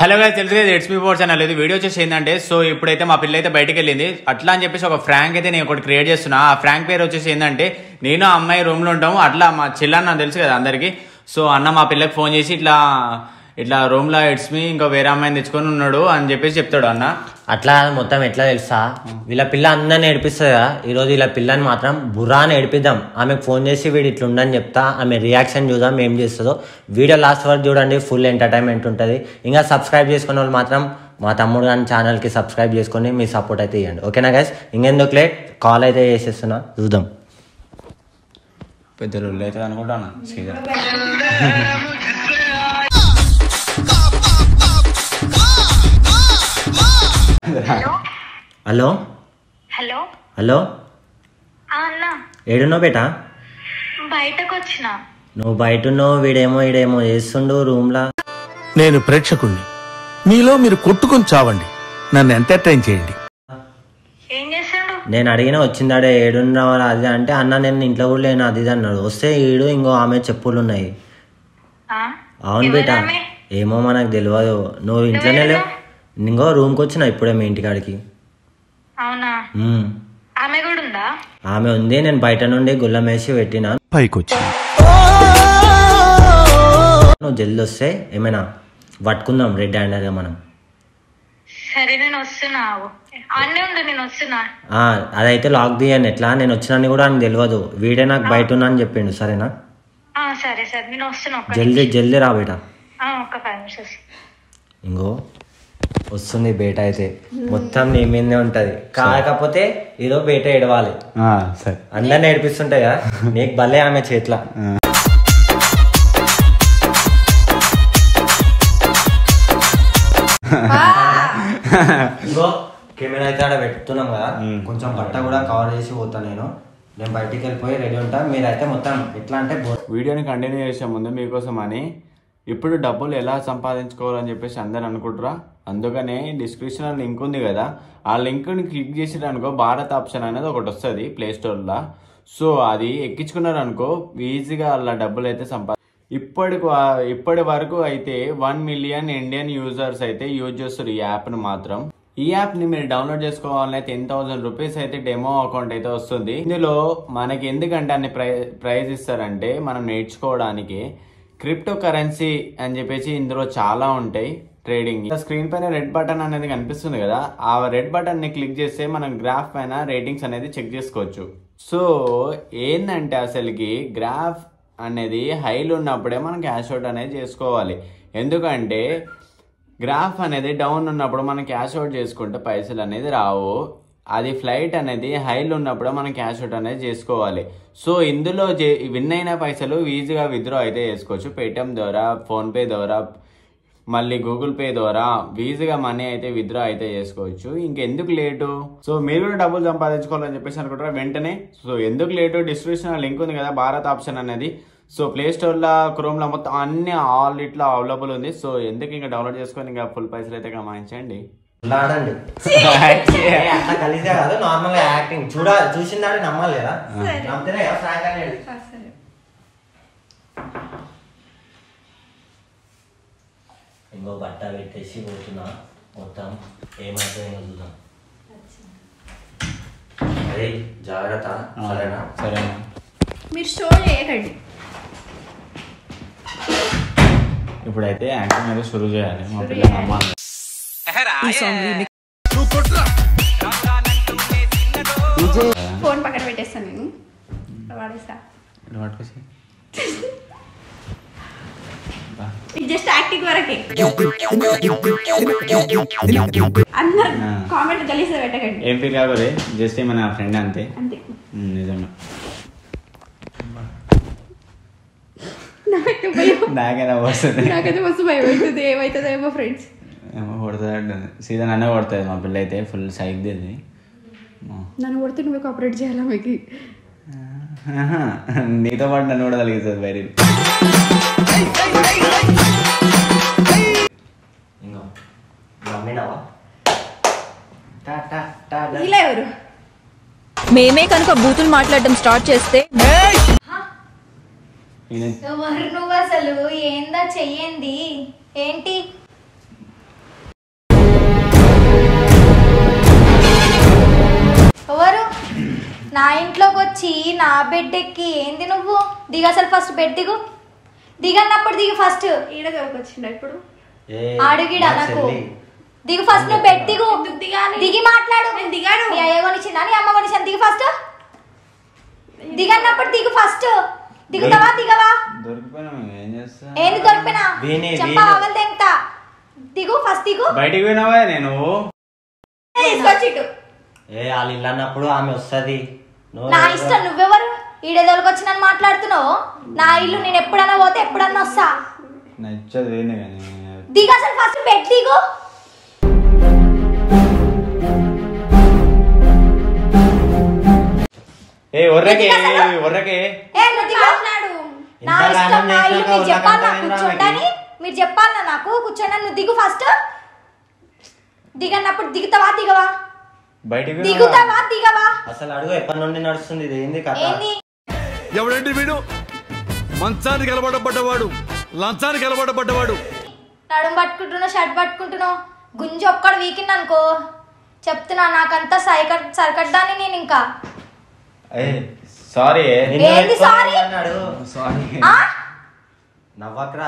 Hello guys తెలుసు కదా it's me force అని లేదు వీడియో వచ్చేసి ఏంటంటే సో ఇప్పుడైతే మా పిల్ల అయితే బయటికి వెళ్ళింది అట్లా అని చెప్పేసి ఒక ఫ్రాంక్ అయితే నేను ఒకటి క్రియేట్ చేస్తున్నా ఆ ఫ్రాంక్ పేరు వచ్చేసి ఏంటంటే నేను ఆ అమ్మాయి రూమ్ లో ఉంటాము అట్లా మా చిల్లన్న నాకు తెలుసు కదా అందరికి సో అన్న మా పిల్లకి ఫోన్ చేసి ఇట్లా ఇట్లా రూమ్ లో ఇట్స్ మీ ఇంకా వేరే అమ్మాయిని తెచ్చుకొని ఉన్నాడు అని చెప్పేసి చెప్తాడు అన్న అట్లా మొత్తం ఎట్లా తెలుసా వీళ్ళ పిల్ల అందరిని ఏడిపిస్తుంది కదా ఈరోజు వీళ్ళ పిల్లని మాత్రం బురాని ఏడిపిద్దాం ఆమెకు ఫోన్ చేసి వీడు ఇట్లుండని చెప్తా ఆమె రియాక్షన్ చూద్దాం ఏం చేస్తుందో వీడియో లాస్ట్ వరకు చూడండి ఫుల్ ఎంటర్టైన్మెంట్ ఉంటుంది ఇంకా సబ్స్క్రైబ్ చేసుకున్న వాళ్ళు మాత్రం మా తమ్ముడు గారి ఛానల్కి సబ్స్క్రైబ్ చేసుకొని మీ సపోర్ట్ అయితే ఇవ్వండి ఓకేనా గైస్ ఇంకెందుకు లేట్ కాల్ అయితే చేసేస్తున్నా చూద్దాం పెద్ద రొల్లు అవుతుంది అనుకుంటాను సీదా హలో హలో హలో ఆ అన్న ఏడున్నావు బేటా బయటకు వచ్చిన నువ్వు బయట ఉన్నావు వీడేమో వీడేమో చేస్తుండు రూమ్లా నేను ప్రేక్షకుణ్ణి మీలో మీరు కొట్టుకొని చావండి నన్ను ఎంటర్టైన్ చేయండి ఏం చేసాడు నేను అడిగిన వచ్చిందాడే ఏడున్నావా అది అంటే అన్న నేను ఇంట్లో కూడా లేను అది ఇది అన్నాడు వస్తే ఈడు ఇంకో ఆమె చెప్పులు ఉన్నాయి అవును బేటా ఏమో మనకు తెలియదు నువ్వు ఇంట్లోనే లేవు ఇంకో రూమ్కి వచ్చిన ఇప్పుడే మీ ఇంటికాడికి అవునా ఉమ్. ఆమె కూడా ఉందా ఆమె ఉంది నేను బయట నుండి గుల్లం వేసి పెట్టిన పైకొచ్చి నువ్వు జల్ది వస్తే ఏమైనా పట్టుకుందాం రెడ్ హ్యాండర్గా మనం సరే నేను వస్తున్నా ఆగు. ఆన్నే ఉండు నేను వస్తున్నా ఆ, అదైతే లాక్ తీయను ఎట్లా నేను వచ్చినాన్ని కూడా అని తెలియదు వీడే నాకు బయట ఉన్నా అని చెప్పిండు సరేనా ఆ, సరే సరే నేను వస్తున్నా ఒక్క జల్దీ జల్దీ రా బేటా ఆ, ఒక్క ఫైవ్ మినిట్స్ ఇంకో వస్తుంది బేట అయితే మొత్తం నీ మీదే ఉంటది కాకపోతే ఏదో బేట ఏడవాలి సరే అందరిని ఏడిపిస్తుంటాయి కదా నీకు భలే ఆమె చేట్ల ఇంకో కెమెరా అయితే ఆడ పెడుతున్నాం కదా కొంచెం బట్ట కూడా కవర్ చేసి పోతా నేను నేను బయటికి వెళ్ళిపోయి రెడీ ఉంటా మీరైతే మొత్తం ఎట్లా అంటే బో- వీడియోని కంటిన్యూ చేసే ముందు మీకోసం అని ఇప్పుడు డబ్బులు ఎలా సంపాదించుకోవాలని చెప్పేసి అందరు అనుకుంటారా అందుకనే డిస్క్రిప్షన్లో లింక్ ఉంది కదా ఆ లింక్ని క్లిక్ చేసిరనుకో భారత్ ఆప్షన్ అనేది ఒకటి వస్తుంది ప్లే స్టోర్లో సో అది ఎక్కించుకున్నారు అనుకో ఈజీగా అలా డబ్బులు అయితే సంపా ఇప్పటి ఇప్పటి వరకు అయితే వన్ మిలియన్ ఇండియన్ యూజర్స్ అయితే యూజ్ చేస్తారు ఈ యాప్ను మాత్రం ఈ యాప్ ని మీరు డౌన్లోడ్ చేసుకోవాలంటే టెన్ థౌసండ్ రూపీస్ అయితే డెమో అకౌంట్ అయితే వస్తుంది ఇందులో మనకి ఎందుకంటే అన్ని ప్రై ప్రైజ్ ఇస్తారంటే మనం నేర్చుకోవడానికి క్రిప్టో కరెన్సీ అని చెప్పేసి ఇందులో చాలా ఉంటాయి ట్రేడింగ్ స్క్రీన్ పైన రెడ్ బటన్ అనేది కనిపిస్తుంది కదా ఆ రెడ్ బటన్ ని క్లిక్ చేస్తే మనం గ్రాఫ్ పైన రేటింగ్స్ అనేది చెక్ చేసుకోవచ్చు సో ఏంటంటే అసలుకి గ్రాఫ్ అనేది హైలో ఉన్నప్పుడే మనం క్యాష్ అవుట్ అనేది చేసుకోవాలి ఎందుకంటే గ్రాఫ్ అనేది డౌన్ ఉన్నప్పుడు మనం క్యాష్ అవుట్ చేసుకుంటే పైసలు అనేది రావు అది ఫ్లైట్ అనేది హైలో ఉన్నప్పుడు మనం క్యాష్ అవుట్ అనేది చేసుకోవాలి సో ఇందులో విన్ అయిన పైసలు ఈజీగా విత్డ్రా అయితే చేసుకోవచ్చు పేటిఎం ద్వారా ఫోన్పే ద్వారా మళ్ళీ గూగుల్ పే ద్వారా ఈజీగా మనీ అయితే విత్డ్రా అయితే చేసుకోవచ్చు ఇంకెందుకు లేటు సో మీరు కూడా డబ్బులు సంపాదించుకోవాలని చెప్పేసి అనుకుంటారా వెంటనే సో ఎందుకు లేటు డిస్క్రిప్షన్ లింక్ ఉంది కదా భారత్ ఆప్షన్ అనేది సో ప్లే స్టోర్లో క్రోమ్లో మొత్తం అన్ని ఆల్ ఇట్లా అవైలబుల్ ఉంది సో ఎందుకు ఇంకా డౌన్లోడ్ చేసుకొని ఇంకా ఫుల్ పైసలు అయితే కమాయించండి ఆడండి ఏ, అట్లా కలిసే కాదు నార్మల్ గా యాక్టింగ్ చూడ చూసిందాన్ని నమ్మాలి కదా నమ్మితేనే కదా ఫ్రాంక్ అనేది ఇంకో బట్ట పెట్టేసి పోతున్నా మొత్తం ఏమైతే చూద్దాం అదే జాగ్రత్త సరేనా సరేనా మీరు షో చేయకండి ఇప్పుడైతే యాక్టింగ్ అయితే షురూ చేయాలి మా పిల్లలు నమ్మాలి ఫోన్ పక్కన పెట్టేస్తాను నేను వాడేస్తా ఇటు పట్టుకొచ్చి. ఇది జస్ట్ యాక్టింగ్ వరకే అందరు ఆ. కామెంట్ కలిసి పెట్టకండి ఏం ఫీల్ కాకూడదు జస్ట్ ఏమైనా ఫ్రెండ్ అంతే అంతే ఉమ్, నిజంగా నాకు భయం నాకైనా వస్తుంది నాకైతే మస్తు భయం అవుతుంది ఏమవుతుందో ఏమో ఫ్రెండ్స్ ఏమో కొడుతుంది సీజన్ అనే కొడుతుంది మా పిల్ల అయితే ఫుల్ సైక్ ఇది నన్ను కొడితే నువ్వే కోఆపరేట్ చేయాలా మీకు నీతో పాటు నన్ను కూడా తలిగిస్తుంది బయట ఇంకో నమ్మినావా టా టా టా డా. ఇలా ఎవరు మేమే కనుక బూతులు మాట్లాడడం స్టార్ట్ చేస్తే ఈయన ఎవరు నువ్వు అసలు ఏందా చెయ్యండి ఏంటి నా బెడ్ ఎక్కి ఏంది నువ్వు దిగు అసలు ఫస్ట్ బెడ్ దిగు దిగన్నప్పుడు దిగు ఫస్ట్ ఈడ వచ్చిండ ఇప్పుడు ఏ, అడుగిడా నా నాకు చెల్లి. దిగు ఫస్ట్ నువ్వు బెడ్ దిగు ఎందుకు దిగాలి? దిగి మాట్లాడు నేను దిగాను. నీ అయ్య కొనిచ్చిందా నీ అమ్మ కొనిచ్చిందా దిగు ఫస్ట్ దిగన్నప్పుడు దిగు ఫస్ట్ దిగుతావా దిగవా దొరికిపోయినా ఏం చేస్తా ఏంది దొరికినా వీణి, చెప్ప వీణి. ఆవలు తెంగుతా దిగు ఫస్ట్ దిగు బయటికి పోయినావా నేను తీసుకొచ్చిట్టు ఏ వాళ్ళు ఇల్లు అన్నప్పుడు ఆమె వస్తుంది నా ఇష్టం నువ్వెవరు ఈడేదోళ్ళకి నన్ను మాట్లాడుతున్నావు నా ఇల్లు నేను ఎప్పుడన్నా పోతే ఎప్పుడన్నా వస్తా నచ్చదు ఏంది కానీ దిగు అసలు ఫస్ట్ బెడ్ దిగు ఏ ఒర్రకే ఎందుకు అసలు? ఒర్రకే ఏ నువ్వు దిగు నా ఇంత ఇష్టం రాగం నా ఇల్లు చేసినాక మీరు చెప్పాలి ఉల్లకంతా నాకు ఏంద్రా కూర్చోండి మీరు చెప్పాలి నాకు కూర్చోండి నువ్వు దిగు ఫస్ట్ దిగన్నప్పుడు దిగుతావా దిగవా బయటికి పోయినావా? దిగుతావా దిగవా అసలు అడుగు ఎప్పటి నుండి నడుస్తుంది ఇది ఏంది కథ ఏంది ఎవడండి వీడు మంచానికి అలవాటపడ్డవాడు లంచానికి అలవాటపడ్డవాడు నడుము పట్టుకుంటున్నావు షర్ట్ పట్టుకుంటున్నావు గుంజి ఒక్కడు వీకింది అనుకో చెప్తున్నా నాకంతా సైకట్ సరికడ్డాని నేను ఇంకా ఏ సారీ నిన్ను ఏంది పెట్టుకొని sorry? అన్నాడు సారీ ఆ? నవ్వకరా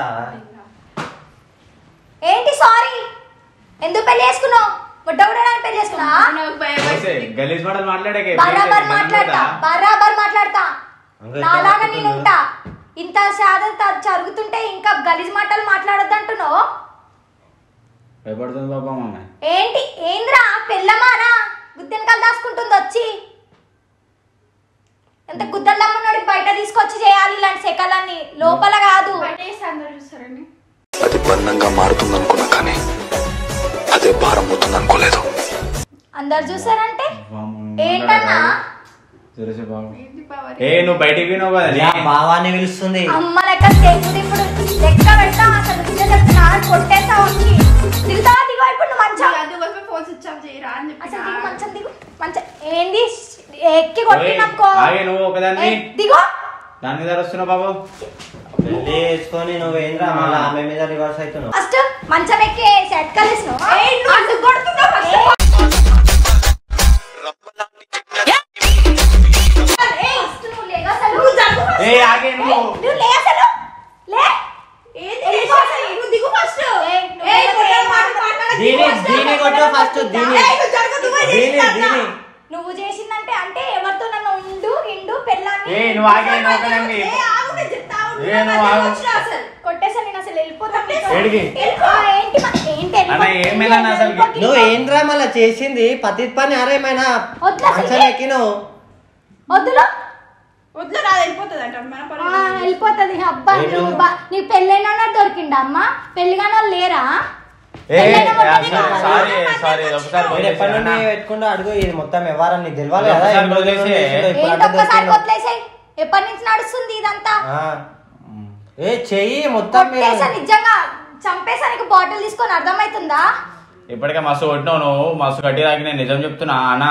ఏంటి సారీ ఎందుకు పెళ్లి చేసుకున్నావు ముడ్డవుడడానికి పెళ్లి చేసుకున్నా నాకు భయం గలీజ్ మాటలు మాట్లాడకే బరాబర్ మాట్లాడతా బరాబర్ మాట్లాడతా అంగ నాలాగా ఎట్లా నేను ఉంటా ఇంత సాధ జరుగుతుంటే ఇంకా గలీజ్ మాటలు మాట్లాడొద్దు అంటున్నావు భయపడుతుంది పాప మమ్మ ఏంటి ఏంద్రా పెళ్ళమారా గుద్దెనకాలు దాచుకుంటుంది వచ్చి ఎంత గుద్దలు దమ్మున్నాడు బయట తీసుకొచ్చి చేయాలి ఇలాంటి శకలన్నీ లోపల కాదు బయట వేస్తే అందరూ చూస్తారని అది బంధంగా మారుతుందనుకున్నా కానీ అదే భారం అవుతుంది అనుకోలేదు అందరు చూసారంటే ఏంటన్నా జరసే బాబు ఏంటి పవర్ ఏ నువ్వు బయటికి పోయినావు కదా యా బావాన్ని పిలుస్తుంది అమ్మ లెక్క తెగుడు ఇప్పుడు లెక్క పెడతా అసలు నిజం చెప్తున్నా కొట్టేస్తా వచ్చి దిగుతావా దిగో ఇప్పుడు నువ్వు మంచం అందుకోసమే ఫోన్ స్విచ్ ఆఫ్ చేయరా అని చెప్పి అసలు దిగు మంచం దిగు మంచం ఏంది ఎక్కి కొట్టిననుకో ఆగే నువ్వు ఒకదాన్ని ఏ, దిగో దాని మీద వస్తున్నావు బాబు పెళ్లి వేసుకొని నువ్వు ఏంద్రా మళ్ళీ ఆమె మీద రివర్స్ అవుతున్నావు ఫస్ట్ మంచం ఎక్కి సెట్ కలిసినావు అటు కొడుతున్నావు first. ఏయ్, first నువ్వు లేగు అసలు. ఏ ఆగే ఏయ్, నువ్వు నువ్వు లే అసలు లే వెళ్ళిపో అసలు. నువ్వు దిగు ఫస్ట్ ఏయ్, నువ్వు వెళ్ళిపో. దీని దీని కొట్టు ఫస్ట్ దీని దీని దీని నువ్వు చేసిందంటే అంటే ఎవరితో నన్ను ఉండు ఇండు పెళ్ళాన్ని ఏ నువ్వు ఆగే నువ్వు ఒకదాన్ని ఏ నువ్వు ఆగు కొట్టేసా నేను అసలు వెళ్ళిపోతాను ఏడికి? వెళ్ళిపో, ఏంటి మా- ఏంటి అన్న, వెళ్ళిపో. ఏమైందన్న అసలు? వెళ్ళిపో, నువ్వు ఏంద్రా మళ్ళీ చేసింది పతి పని అరేమైనా వద్దు అసలు. మంచం ఎక్కినావు వద్దులో వద్దు రాదు వెళ్ళిపోతుంది అంట మన ఆ, పని వెళ్ళిపోతుంది అబ్బా ఏంటి? నువ్వు బా- నీకు పెళ్ళైన దొరికిండా అమ్మ పెళ్లిగానో లేరా ఏ పెళ్ళైన వాళ్ళని సారీ కాదు. సారీ సారీ ఒకసారి మీరు ఎప్పటి నుండి వదిలేసేయ్ అన్న. పెట్టుకుంటూ అడుగు ఇది మొత్తం ఎవరని నీకు తెలియాలి కదా ఒకసారి ఎన్ని రోజుల నుండి వదిలేసేయ్. చేసిండో, ఇప్పుడు ఏంటి అడ్డం ఒక్కసారి దొరికిండు. వదిలేసాయి ఎప్పటి నుంచి నడుస్తుంది ఇదంతా ఆ. ఏ చెయ్యి మొత్తం మీరు కొట్టేసా నిజంగా చంపేసా నీకు బాటిల్ తీసుకొని అర్థమవుతుందా ఇప్పటికే మస్తు కొట్టినావు నువ్వు మస్తు కట్టి దాకి నేను నిజం చెప్తున్నా అన్న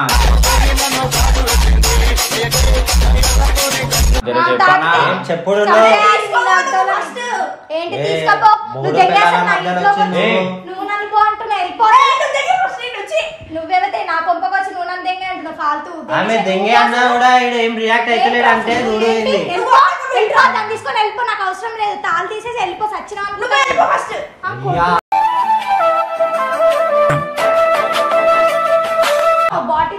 జర ఆ, చెప్పనా తాకితే ఏం చెప్పుడు చంపేయాలి నిన్ను అర్థం. ఏంటి ఏ, తీసుకపో నువ్వు మూడు దెంగేసా పిల్లల నా మధ్యలో ఇంట్లో వచ్చింది వచ్చి. నువ్వు. నువ్వు నన్ను పో అంటున్నా వెళ్ళిపో నువ్వెవతే నా కొంపకు వచ్చి నువ్వు నన్ను దెంగే అంటున్నావు ఫాల్తూ ఆమె దెంగే అన్నా కూడా ఈడు ఏం రియాక్ట్ అవుతలేడు అంటే చూడు ఏంది వెళ్ళిపో, వెళ్ళిపో, దాన్ని తీసుకొని వెళ్ళిపో నాకు అవసరం లేదు తాళం తీసేసి వెళ్ళిపో సచ్చిన ఫస్ట్ యా. బాటిల్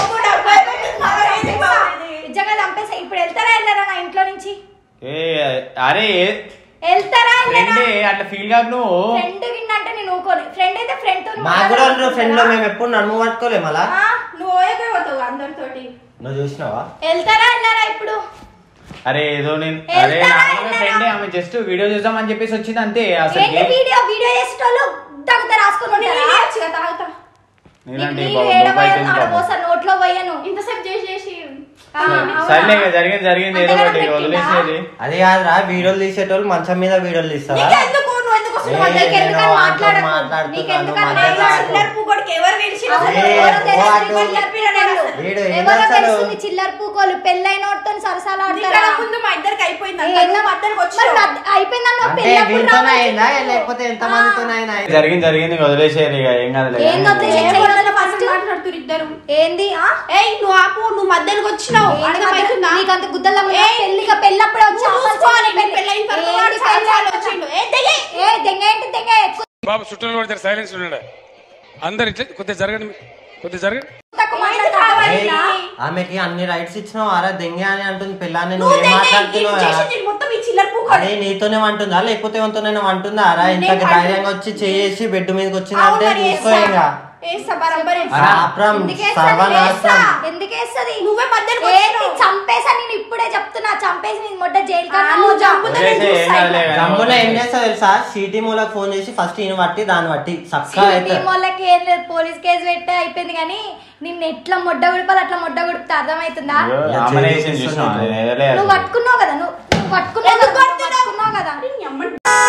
నిజంగా చంపేసా ఇప్పుడు వెళ్తారా వెళ్ళారా నా ఇంట్లో నుంచి ఏ అరే వెళ్తారా ఫ్రెండ్ అట్లా ఫీల్ కాదు నువ్వు ఫ్రెండ్ విన్నంటే నేను ఊకోను ఫ్రెండ్ అయితే ఫ్రెండ్ తో మా కూడా ఫ్రెండ్ లో మేము ఎప్పుడు నడుము పట్టుకోలే మళ్ళా నువ్వు ఓయకే పోతావు అందరితోటి నువ్వు చూసినావా వెళ్తారా వెళ్ళారా ఇప్పుడు అరే ఏదో నేను అరే వెళ్తారా, నార్మల్గా ఫ్రెండ్ ఆమె జస్ట్ వీడియో చేద్దామని చెప్పేసి వచ్చింది అంతే అసలు ఏంటి వీడియో వీడియో చేసేటోళ్ళు తగ్గుతా రాసుకొని ఉంటారా? తాగుతా నీకు నేనంటే నీళ్ళు బాబు ఏడబోయను, బయట ఆడబోసా, నోట్లో పోయాను ఇంతసేపు చేసి చేసి ఆ, అవునా? సర్లే ఇక జరిగింది జరిగింది ఏదో అంతగానం ఒకటి పెట్టిందా? వదిలేసేది అది కాదురా వీడియోలు తీసేటోళ్ళు మంచం మీద వీడియోలు తీస్తారా ఎందుకు నువ్వు ఎందుకు వస్తున్నావు? ఏ, నీకు ఎందుకని నేను మాట్లాడకు? వాడితో మాట్లాడుతున్నాను, నీకు ఎందుకని మధ్యలో మాట్లాడకు? చిల్లర పూకొడికి ఎవరు పిలిచినా అసలు ఏ, ఎవరో తెలుసు, వాడు- నీకు చెప్పిన నేను. వీడు ఎవరో ఎన్నోసార్లు- తెలుస్తుంది చిల్లర పూకోలు పెళ్ళైన వాడితో సరసాలు ఇక్కడ ఆడతారా ముందు మా ఇద్దరికి అయిపోయింది ఏ, అంతా. ఎన్నో- నువ్వు మధ్యలోకి మరి వచ్చినావు. మధ్య- అయిపోయిందన్న అంటే పెళ్ళప్పుడు వీటితోనే రావచ్చు. అయిందా లేకపోతే ఎంత మందితోనే అయినా జరిగింది జరిగింది ఇక వదిలేసేది ఇక ఏం కాదులే ఏం వదిలేసి ఎట్లా ఇవ్వదు? ఫస్ట్ ఫస్ట్ మాట్లాడుతురు ఇద్దరు ఏంది ఆ ఏయ్ నువ్వు ఆపు నువ్వు మధ్యలోకి వచ్చినావు అర్థమవుతుందా నీకంత గుద్దల ఏయ్, పెళ్లిగా పెళ్ళప్పుడు వచ్చి నువ్వు అమ్మాయి చూసుకోవాలి, పెళ్లి. నీ పెళ్ళైన తర్వాత ఏంటి వాడు పెళ్ళి? సంవత్సరాలు వచ్చిండు. ఏ దెయ్యే. ఏ దెంగ ఏంటి దెంగ ఎక్కువ బాబు చుట్టాలు కూడా సైలెన్స్ ఉండండి అందరు ఇట్లా కొద్దిగా జరగండి మీరు. కొద్దిగా జరగండి తక్కువ ఏంటి మాట్లాడతావా? కావాలి? ఏయ్, ఆమెకి అన్ని రైట్స్ ఇచ్చినావు అరే దెంగే అని అంటుంది పిల్లాన్ని నువ్వు నువ్వు ఏం దెంగే, మాట్లాడుతున్నావు ఇది చేసింది మొత్తం ఈ చిల్లర పూకోడు. అదే నీతోనే అంటుందా లేకపోతే ఎవరితోనైనా అంటుందా అరా ఇంత నేను ధైర్యంగా వచ్చి చేసి బెడ్ మీదకి అవును వచ్చిందంటే మరి చూసుకో వేస్తా. ఇంకా వేస్తా, బరాబర్ వేస్తా. శాప్రం ఎందుకేస్తది? సర్వనాశనం వేస్తా. ఎందుకేస్తది నువ్వే మధ్యలోకి ఏంటి వచ్చినావు. చంపేసా నేను ఇప్పుడే చెప్తున్నా చంపేసి నీ మొట్ట జైలు ఆ, నువ్వు చంపుతా, నేను వదిలేసి ఏం చూస్తా కాదులే ఇక. కానీ. గమ్మున ఏం చేస్తావు తెలుసా సిటీ మూలకు ఫోన్ చేసి ఫస్ట్ ఈయన పట్టి దాన్ని బట్టి చక్కగా మీ అయితే వాళ్ళకి ఏం లేదు పోలీస్ కేసు పెట్టే అయిపోయింది కానీ నిన్ను ఎట్లా మొడ్డ గుడిపాలి అట్లా మొడ్డ గుడిపితే అర్థమవుతుందా అయ్యో, ఆమెనే వేసింది చూసినావా? నేను ఏదలే నువ్వు పట్టుకున్నావు కదా నువ్వు నువ్వు పట్టుకున్నావు ఎందుకు కదా, నువ్వు కొడుతున్నావు? పట్టుకున్నావు కదా నీ అమ్మ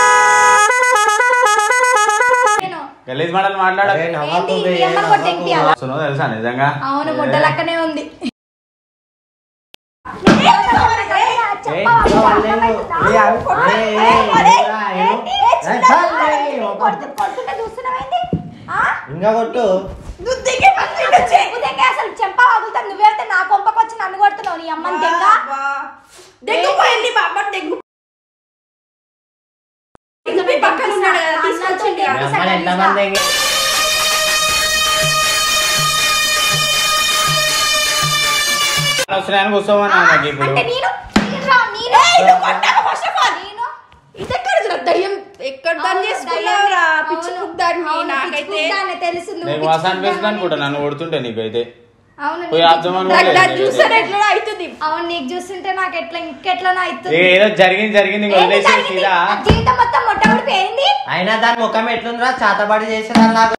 నేను గలీజ్ మాటలు మాట్లాడ అరే నవ్వకు ఏంటి, బే, మీ అమ్మ నవ్వకు. కొట్టేంటి అలా? సునో తెలుసా నిజంగా అవును మొడ్డ లెక్కనే ఉంది ఏయ్, ఇంకా వాళ్ళేమో, ఏయ్, ఆగు. ఏయ్, ఏయ్, ఏయ్రా, ఏయ్. ఏయ్, చాలు, ఏయ్, ఒక- కొడుతుంటే చూస్తున్నావేంటి ఆ? ఇంకా కొట్టు నువ్వు దిగే ఫస్ట్ ఇటు వచ్చేయ్. నువ్వు దెంగ అసలు చెంప ఆగుతాను నువ్వైతే నా కొంపకు వచ్చి నన్ను కొడుతున్నావు నీ అమ్మని దెంగ వా. దెంగుపోయింది మా అమ్మ దెంగు ఇంటి పక్కన ఉన్నాడు కదా తీసుకొచ్చింది మీ అమ్మని ఎంతమంది ఎంగి- వస్తున్నాయని కూర్చోమన్నా నాకు ఇప్పుడు అంటే నేను నేనురా, నేను ఏయ్, నువ్వు కొట్టావు first of all. నేను ఇది ఎక్కడ రా దయ్యం ఎక్కడ దాన్ని చేసుకున్నావురా పిచ్చి అవును, పుగ్దాన్ని అవును, పిచ్చి నాకైతే పుగ్దాన్ని తెలుసు నువ్వు నేను పిచ్చి వాసన వేసుకుని పుగ్దాన్ని. అనుకుంటా నన్ను కొడుతుంటే నీకైతే అవును పోయి నీకు- అర్థమని నాకు కూడా దాన్ని లేదు చూసారు నీకైతే. ఎట్లా అవుతుంది అవును నీకు చూస్తుంటే నాకు ఎట్లా ఇంకెట్లా అవుతుంది ఏ, ఏదో జరిగింది జరిగింది ఇంక ఏంటి వదిలేసి జరిగింది? సీదా నా జీవితం మొత్తం మొట్టమొదటి పోయింది అయినా దాని ముఖం ఎట్లుందిరా చాతబడి చేసేదాన్ని నాకు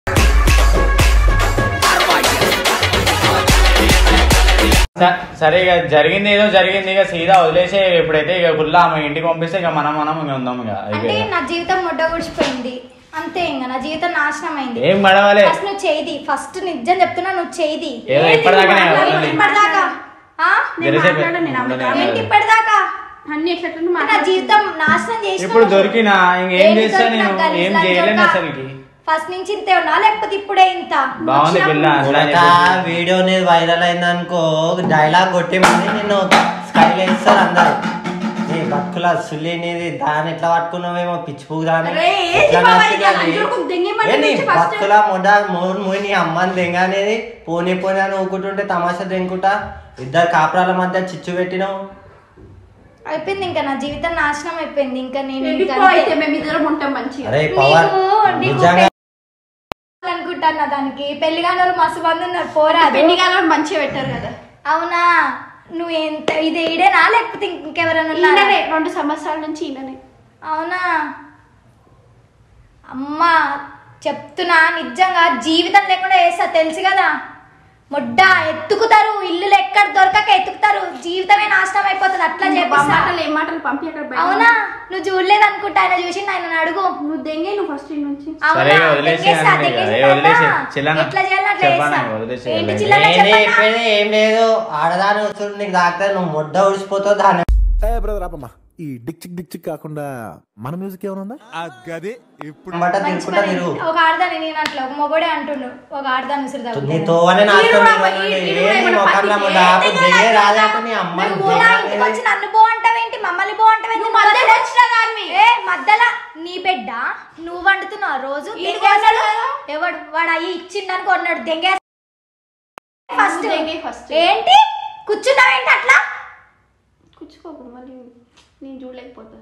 స- సరే ఇక జరిగింది ఏదో జరిగింది ఇక సీదా వదిలేసే ఇప్పుడైతే ఇక కుల్లా ఆమె ఇంటికి పంపిస్తే ఇక మనం మనం ఇక ఉందాం ఇక అంటే అయిపోయి నా జీవితం మొట్ట గుడిచిపోయింది అంతే ఇంకా నా జీవితం నాశనం అయింది ఏం గడవలే ఫస్ట్ నువ్వు చేయి ఫస్ట్ నిజం చెప్తున్నా నువ్వు చేయి ఏదో ఇప్పటిదాకానే మాట్లాడు, ఉంది. ఇప్పటిదాకా ఆ? నేను జరసేపు మాట్లాడను, నేను ఉండనే అమ్ముతాను. ఏంటి ఇప్పటిదాకా అన్ని ఎట్లా నా జీవితం నాశనం చేసిన ఇప్పుడు దొరికినా ఇంకేం చేస్తా నేను ఏం చేయలేను అసలుకి ఫస్ట్ నుంచి ఇంతే ఉన్నా లేకపోతే ఇప్పుడే ఇంత బాగుంది పిల్ల అట్లా అని ఇంకా చెప్పేసి. వీడియో అనేది వైరల్ అయిందనుకో డైలాగ్ కొట్టి మళ్ళీ నిన్ను స్కైల్ వేస్తారు అందరు నీ బతుకుల సుల్లి నీది దాన్ని ఎట్లా పట్టుకున్నావేమో పిచ్చి పువ్వు దాని అరే, ఏంది ఎట్లా బావ నచ్చింది ఇది? అది? అంజూరుకు దెంగేయమని ఏ నీ నుంచి first- బతుకుల మొడ మోరు మూయి నీ అమ్మని దెంగ అనేది పోనీ పోనీ అని ఊకుంటుంటే తమాషా దెంగుకుంటా ఇద్దరు కాపురాల మధ్య చిచ్చు పెట్టినావు అయిపోయింది ఇంకా నా జీవితం నాశనం అయిపోయింది ఇంకా నేను ఇంకా వెళ్ళిపో అయితే మేము ఇద్దరం ఉంటాం మంచిగా అరే పవర్ నీకు- నీకు నిజంగా అనుకుంటాను దానికి పెళ్లి కాని వాళ్ళు మస్తు మంది ఉన్నారు పోరా పెళ్లి కాలం మంచిగా పెట్టారు కదా అవునా నువ్వు ఎంత ఇది ఈడేనా లేకపోతే ఇంకెవరైనా ఉన్నారా ఈయననే రెండు సంవత్సరాల నుంచి ఈయననే అవునా అమ్మా చెప్తున్నా నిజంగా జీవితం లేకుండా వేస్తా తెలుసు కదా మొడ్డ ఎత్తుకుతారు ఇల్లు ఎక్కడ దొరకక ఎత్తుకుతారు జీవితమే నాశనం అయిపోతుంది అట్లా ఆ చెప్పిస్తా మాటలు ఏ మాటలు పంపి అక్కడ బయట అవునా నువ్వు చూడలేదు అనుకుంటా ఆయన చూసి ఆయన అడుగు నువ్వు దెంగే నువ్వు ఫస్ట్ నుంచి అవునా? సరే, ఇక వదిలేసి దెంగేస్తా, అనండి ఇక. దెంగేసిన ఏ, వదిలేసి. తర్వాత చిల్లన. ఎట్లా చేయాలో అట్లా చెప్పనా, చేస్తా. వదిలేసి ఏంటి వదిలేసి. చిల్లన నేనే చెప్పనా? చెప్పేది ఏం లేదు ఆడదాని వచ్చుడు నీకు దాకితే నువ్వు ముడ్డ ఉడిచిపోతావు దాన్ని ఏ బ్రదర్ ఆపమ్మా ఈ డిక్ చిక్ డిక్ చిక్ కాకుండా మన మ్యూజిక్ ఏమైనా ఉందా గది ఇప్పుడు బట్ట మంచి తిరుక్కుంటా పని. తిరుగు ఒక ఆడదాని నేను అట్లా ఒక మొగోడే అంటుండు ఒక ఆడదాని ఉసిరి నీ తోవనే నాశనం మీరు కూడా అయిపోయింది. ఈ- మీరు ఏంది ఏమైనా మొఖంలో పత్తి ముద్ద? ఆపు, ఏంటి దెయ్యే కదా? రాలేక నీ అమ్మని నువ్వు పోరా, దెయ్యం ఇంటికి వచ్చి అనేది. నన్ను బో అంటావేంటి మమ్మల్ని బో అంటావేంటి నువ్వు మధ్యలో వచ్చిన దానివి. ఏ మధ్యలో నీ బిడ్డ నువ్వు వండుతున్నావు రోజు ఈడు దెంగేసాడు. కొన్నాడు కదా? ఎవడు వాడు అయ్యి ఇచ్చిండని కొన్నాడు దెంగే ఫస్ట్ నువ్వు దెంగే first. ఏంటి కూర్చున్నావేంటి అట్లా కూర్చుకోకు మళ్ళీ నేను చూడలేకపోతా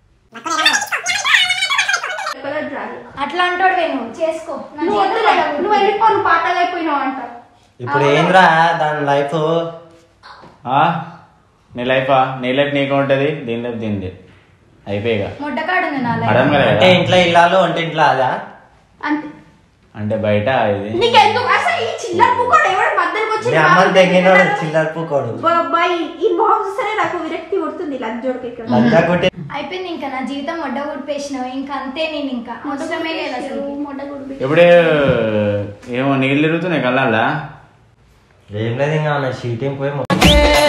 అట్లా అంటాడు నేను చేసుకో నా నువ్వు జీవితం వద్దులే, అలా నువ్వు వెళ్ళిపో నువ్వు పాటగా అయిపోయినావు అంట ఇప్పుడు ఏంద్రా దాని లైఫ్ ఆ? నీ లైఫా నీ లైఫ్ నీకు ఉంటది దీని లైఫ్ దీనిది అయిపోయిగా ముడ్డకాడు ఉంది నా లైఫ్. అర్థం కదా అంటే ఇంట్లో ఇల్లాలు అంటే ఇంట్లో అదా అంతే అంటే బయట ఇది నీకెందుకు అసలు ఈ చిల్లర పుక్కోడు ఎవడు మధ్యలోకి వచ్చి మీ అమ్మని తెగినోడు చిల్లర పూకోడు బాయ్ ఈ మొహం చూస్తేనే నాకు విరక్తి కొడుతుంది లంజోడికి ఇక్కడ లంజా కొట్టి అయిపోయింది ఇంకా నా జీవితం మొడ్డ ఊడిపేసినావు ఇంకా అంతే నేను ఇంకా అవసరమే లేదు అసలు మొడ్డ గుడిపి ఇప్పుడే ఏమో నీళ్ళు తిరుగుతున్నాయి కళ్ళల్లా ఏం లేదు ఇంకా నా షీటింగ్ పోయి మొత్తం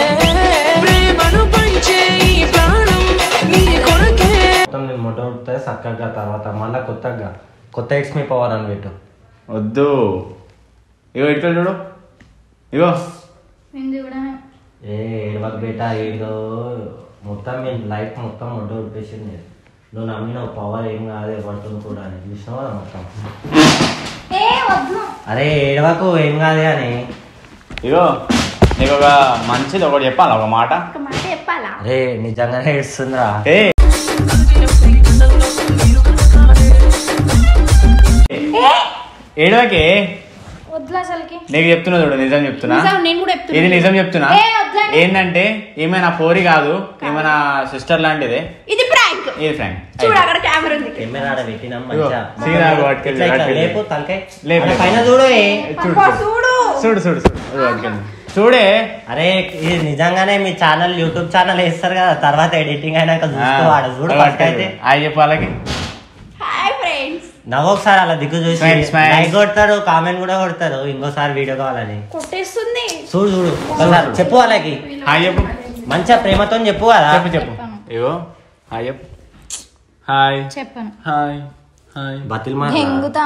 మొత్తం నేను మొట్ట ఉడితే చక్కగా తర్వాత మళ్ళా కొత్తగా కొత్త ఎక్స్ మీ పవర్ అని పెట్టు వద్దు ఇగో ఇటుకలు చూడు ఇగో నేను కూడా ఏ ఏడవకు బేటా ఏదో మొత్తం మీ లైఫ్ మొత్తం ఒడ్డు ఉడిపేసింది నువ్వు నమ్మిన పవర్ ఏం కాదు పడుతుంది కూడా అని చూసినావా మొత్తం ఏ వద్దు అరే ఏడవకు ఏం కాదు అని ఇగో నీకు ఒక మంచిది ఒకటి చెప్పాలా ఒక మాట ఒక మాట చెప్పాలా అరే నిజంగానే ఏడుస్తుందిరా ఏ ఏడవకే వద్దులు అసలుకి నీకు చెప్తున్నా చూడు నిజం చెప్తున్నా నిజం, నేను కూడా చెప్తున్నా. ఇది నిజం చెప్తున్నా ఏ, వద్దండి. ఏంటంటే ఈమె నా పోరి కాదు ఈమె నా సిస్టర్ లాంటిదే ఇది ప్రాంక్ ఇది ఫ్రెండ్ చూడు అక్కడ కెమెరా ఉంది కెమెరా ఆడ పెట్టినాం ఇగో, మంచిగా సీన్ ఆగు, పట్టుకెళ్ళి, ఇట్లా ఇట్లా పట్టుకెళ్ళి. లేపు తలకాయ లేపు, ఆడ లేపు. పైన చూడు ఏ. చూడు అబ్బా, చూడు చూడు చూడు చూడు చూడు ఇగో పట్టుకెళ్ళి. చూడే అరే ఇది నిజంగానే మీ ఛానల్ యూట్యూబ్ ఛానల్ వేస్తారు కదా తర్వాత ఎడిటింగ్ అయినాక ఆ, చూసుకో ఆడ చూడు ఇగో ఫస్ట్ అయితే పట్టుకెళ్ళి. హాయ్ చెప్పు వాళ్ళకి హాయ్ ఫ్రెండ్స్ నవ్వు ఒకసారి అలా దిక్కు చూసి Smile, smile. లైక్ కొడతారు కామెంట్ కూడా కొడతారు ఇంకోసారి వీడియో కావాలని కొట్టేస్తుంది చూడు చూడు ఒకసారి చెప్పు వాళ్ళకి హాయ్ చెప్పు మంచిగా ప్రేమతో చెప్పు కదా చెప్పు చెప్పు ఇగో హాయ్ చెప్పు హాయ్ చెప్పాను హాయ్ హాయ్ బతిల్ హెంగుతా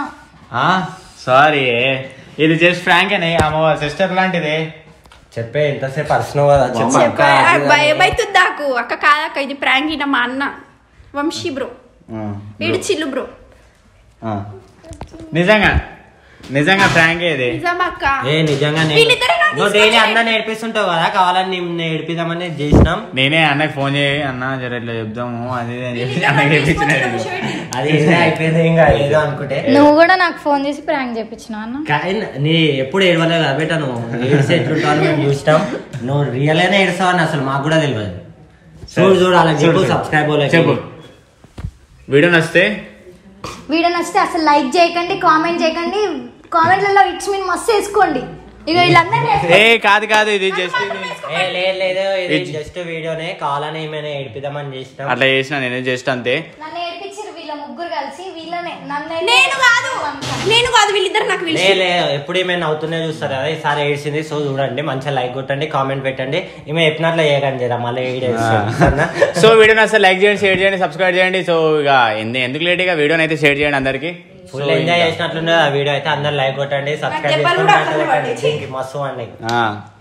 సారీ ఇది జస్ట్ ఫ్రాంక్ అనే ఆమె సిస్టర్ లాంటిదే చెప్పే ఎంతసేపు అరిచినావు కదా చెప్పు అక్క, అది భయం అవుతుంది నాకు అక్క కాదక్క ఇది ప్రాంక్ ఈయన మా అన్న వంశీ బ్రో వీడు చిల్లు బ్రో ఆ. నిజంగా నిజంగా ఫ్రాంక్ ఇది నిజం అక్క ఏ నిజంగా వీళ్ళిద్దరే నాకు నువ్వు డైలీ తీసుకొచ్చారు. అన్న నేర్పిస్తుంటావు కదా కావాలని నిన్ను నేర్పిద్దామని చేసినాం నేనే అన్నకి ఫోన్ చేయి అన్న జర ఇట్లా చెప్దాము అది ఇది అని చెప్పి అన్నకి చెప్పించిన అది ఏదో అయిపోయింది ఇంకా ఏదో అనుకుంటే నువ్వు కూడా నాకు ఫోన్ చేసి ప్రాంక్ చెప్పించిన అన్న కానీ నీ ఎప్పుడు ఏడవలే కదా బేట నువ్వు ఏడిస్తే ఎట్లుంటావు మేము చూసినాం నువ్వు రియల్ గానే ఏడుస్తావని అసలు మాకు కూడా తెలియదు చూడు చూడు అలా చెప్పు చూడు. సబ్స్క్రైబ్ చెప్పు వీడియో నచ్చితే వీడియో నచ్చితే అసలు లైక్ చేయకండి కామెంట్ చేయకండి కామెంట్లలో ఇట్స్ మీన్ మస్తు వేసుకోండి ఇక వీళ్ళందరూ ఏ కాదు కాదు ఇది జస్ట్ ఏ లేదు లేదు ఇది ఇది- జస్ట్ వీడియోనే కావాలని ఏమైనా ఏడిపిద్దామని చేసినాం అట్లా చేసిన నేను జస్ట్ అంతే నన్ను ఏడిపించారు వీళ్ళ ముగ్గురు కలిసి వీళ్ళనే నన్ను నేను కాదు నేను కాదు వీళ్ళిద్దరు నాకు లే పిలిచి లే ఎప్పుడు ఏమైనా అవుతూనే చూస్తారు కదా ఈసారి ఏడ్చింది సో చూడండి మంచిగా లైక్ కొట్టండి కామెంట్ పెట్టండి ఈమె చెప్పినట్లు చేయకండి జరా మళ్ళీ ఏడేస్తున్నా సో వీడియో నచ్చితే లైక్ చేయండి షేర్ చేయండి సబ్స్క్రైబ్ చేయండి సో ఇక ఎందు- ఎందుకు లేట్ ఇక వీడియోని అయితే షేర్ చేయండి అందరికి ఫుల్ ఎంజాయ్ చేసినట్లుండే ఆ వీడియో అయితే అందరు లైక్ కొట్టండి సబ్స్క్రైబ్ దెబ్బలు కూడా అట్లనే పడ్డాయి. చేసుకోండి మస్తు అండి ఆ